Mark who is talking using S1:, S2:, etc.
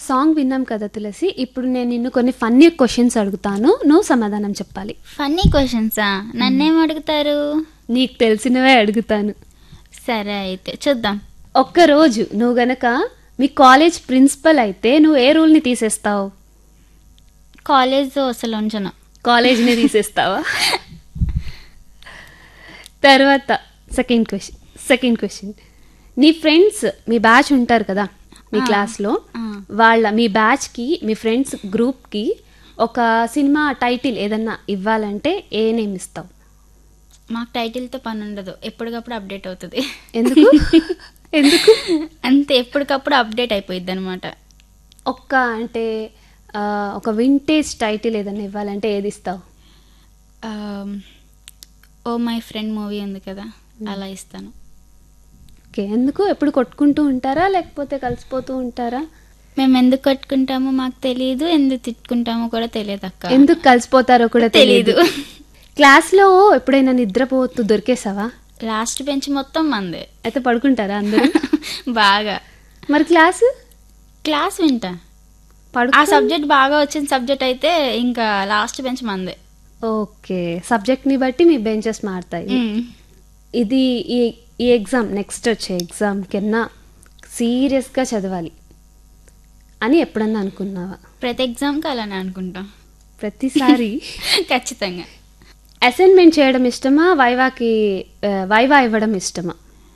S1: Song విన్నాం కదా తులసి ఇప్పుడు నేను నిన్ను కొన్ని ఫన్నీ క్వశ్చన్స్ అడుగుతాను నువ్వు సమాధానం చెప్పాలి
S2: ఫన్నీ క్వశ్చన్సా నన్నేం అడుగుతారు
S1: నీకు తెలిసినవే అడుగుతాను
S2: సరే అయితే చూద్దాం
S1: ఒక్కరోజు నువ్వు గనక మీ కాలేజ్ ప్రిన్సిపల్ అయితే నువ్వు ఏ రూల్ని తీసేస్తావు
S2: కాలేజ్ అసలు ఉంచను
S1: కాలేజ్ని తీసేస్తావా తర్వాత సెకండ్ క్వశ్చన్ సెకండ్ క్వశ్చన్ నీ ఫ్రెండ్స్ మీ బ్యాచ్ ఉంటారు కదా మీ క్లాస్లో
S2: ఆ.
S1: వాళ్ళ మీ బ్యాచ్కి మీ ఫ్రెండ్స్ గ్రూప్కి ఒక సినిమా టైటిల్ ఏదన్నా ఇవ్వాలంటే ఏ నేమ్ ఇస్తావు
S2: మాకు టైటిల్తో పని ఉండదు ఎప్పటికప్పుడు అప్డేట్ అవుతుంది
S1: ఎందుకు ఎందుకు
S2: అంతే ఎప్పటికప్పుడు అప్డేట్ అయిపోయింది అనమాట
S1: ఒక్క అంటే ఆ, ఒక వింటేజ్ టైటిల్ ఏదన్నా ఇవ్వాలంటే ఏది ఇస్తావు
S2: ఓ మై ఫ్రెండ్ మూవీ ఉంది కదా అలా ఇస్తాను
S1: ఓకే ఎందుకు ఎప్పుడు కొట్టుకుంటూ ఉంటారా లేకపోతే కలిసిపోతూ ఉంటారా
S2: మేము ఎందుకు కట్టుకుంటామో మాకు తెలియదు ఎందుకు తిట్టుకుంటామో కూడా తెలియదు అక్క
S1: ఎందుకు కలిసిపోతారో కూడా తెలియదు
S2: తెలీదు.
S1: క్లాస్లో ఎప్పుడైనా నిద్రపోతూ దొరికేసావా
S2: లాస్ట్ బెంచ్ మొత్తం మందే
S1: అయితే పడుకుంటారా అందరూ
S2: బాగా
S1: మరి క్లాసు
S2: క్లాస్ వింటా
S1: పడు
S2: ఆ సబ్జెక్ట్ బాగా వచ్చిన సబ్జెక్ట్ అయితే ఇంకా లాస్ట్ బెంచ్ మందే
S1: ఓకే సబ్జెక్ట్ని బట్టి మీ బెంచెస్ మారుతాయి
S2: మ్మ్.
S1: ఇది ఈ ఈ ఎగ్జామ్ నెక్స్ట్ వచ్చే ఎగ్జామ్ కన్నా సీరియస్గా చదవాలి అని ఎప్పుడన్నా అనుకున్నావా
S2: ప్రతి ఎగ్జామ్కి అలానే అనుకుంటాం
S1: ప్రతిసారి
S2: ఖచ్చితంగా
S1: అసైన్మెంట్ చేయడం ఇష్టమా వైవాకి ఆ, వైవా ఇవ్వడం ఇష్టమా